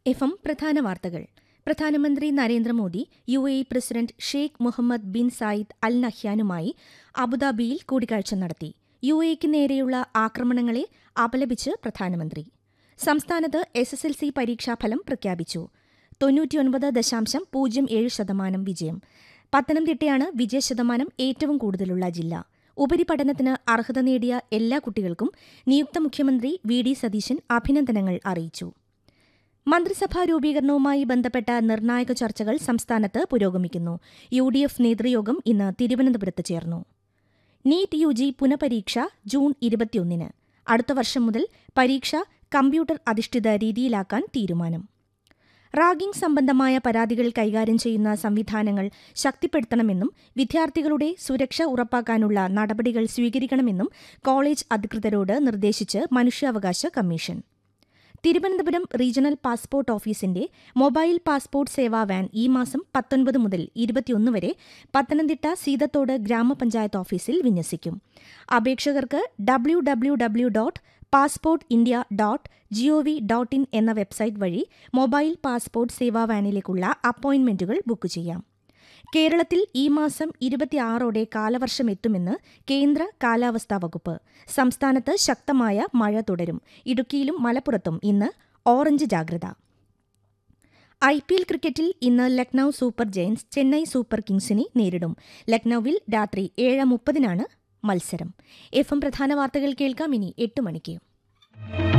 F M പ്രധാന വാർത്തകൾ പ്രധാനമന്ത്രി Narendra Modi U A president Sheikh Mohammed bin Zayed Al നഹ്യാനുമായി അബുദാബിയിൽ കൂടിക്കാഴ്ച നടത്തി യു എക്ക് നേരെയുള്ള ആക്രമണങ്ങളെ അപലപിച്ച് പ്രധാനമന്ത്രി സംസ്ഥാനത്ത് എസ് എസ് എൽ സി പരീക്ഷാഫലം പ്രഖ്യാപിച്ചു തൊണ്ണൂറ്റിയൊൻപത് ദശാംശം പൂജ്യം ഏഴ് ശതമാനം വിജയം പത്തനംതിട്ടയാണ് വിജയശതമാനം ഏറ്റവും കൂടുതലുള്ള ജില്ല ഉപരിപഠനത്തിന് അർഹത നേടിയ എല്ലാ കുട്ടികൾക്കും നിയുക്ത മുഖ്യമന്ത്രി വി ഡി സതീശൻ അഭിനന്ദനങ്ങൾ അറിയിച്ചു മന്ത്രിസഭാ രൂപീകരണവുമായി ബന്ധപ്പെട്ട നിർണായക ചർച്ചകൾ സംസ്ഥാനത്ത് പുരോഗമിക്കുന്നു യു ഡി എഫ് നേതൃയോഗം ഇന്ന് തിരുവനന്തപുരത്ത് ചേർന്നു നീറ്റ് യു ജി പുനഃപരീക്ഷ ജൂൺ ഇരുപത്തിയൊന്നിന് അടുത്ത വർഷം മുതൽ പരീക്ഷ കമ്പ്യൂട്ടർ അധിഷ്ഠിത രീതിയിലാക്കാൻ തീരുമാനം റാഗിംഗ് സംബന്ധമായ പരാതികൾ കൈകാര്യം ചെയ്യുന്ന സംവിധാനങ്ങൾ ശക്തിപ്പെടുത്തണമെന്നും വിദ്യാർത്ഥികളുടെ സുരക്ഷ ഉറപ്പാക്കാനുള്ള നടപടികൾ സ്വീകരിക്കണമെന്നും കോളേജ് അധികൃതരോട് നിർദ്ദേശിച്ച് മനുഷ്യാവകാശ കമ്മീഷൻ തിരുവനന്തപുരം റീജിയണൽ പാസ്പോർട്ട് ഓഫീസിന്റെ മൊബൈൽ പാസ്പോർട്ട് സേവാ വാൻ ഈ മാസം പത്തൊൻപത് മുതൽ ഇരുപത്തിയൊന്ന് വരെ പത്തനംതിട്ട സീതത്തോട് ഗ്രാമപഞ്ചായത്ത് ഓഫീസിൽ വിന്യസിക്കും അപേക്ഷകർക്ക് W W W dot passport India dot gov dot in എന്ന വെബ്സൈറ്റ് വഴി മൊബൈൽ പാസ്പോർട്ട് സേവാ വാനിലേക്കുള്ള അപ്പോയിന്റ്മെന്റുകൾ ബുക്ക് ചെയ്യാം കേരളത്തിൽ ഈ മാസം ഇരുപത്തിയാറോടെ കാലവർഷം എത്തുമെന്ന് കേന്ദ്ര കാലാവസ്ഥാ വകുപ്പ് സംസ്ഥാനത്ത് ശക്തമായ മഴ തുടരും ഇടുക്കിയിലും മലപ്പുറത്തും ഇന്ന് ഓറഞ്ച് ജാഗ്രത ഐ പി എൽ ക്രിക്കറ്റിൽ ഇന്ന് Lucknow super giants Chennai super കിങ്സിനെ നേരിടും ലക്നൌവിൽ രാത്രി ഏഴ് മുപ്പതിനാണ് മത്സരം എഫ് എം പ്രധാന വാർത്തകൾ കേൾക്കാം ഇനി എട്ട് മണിക്ക്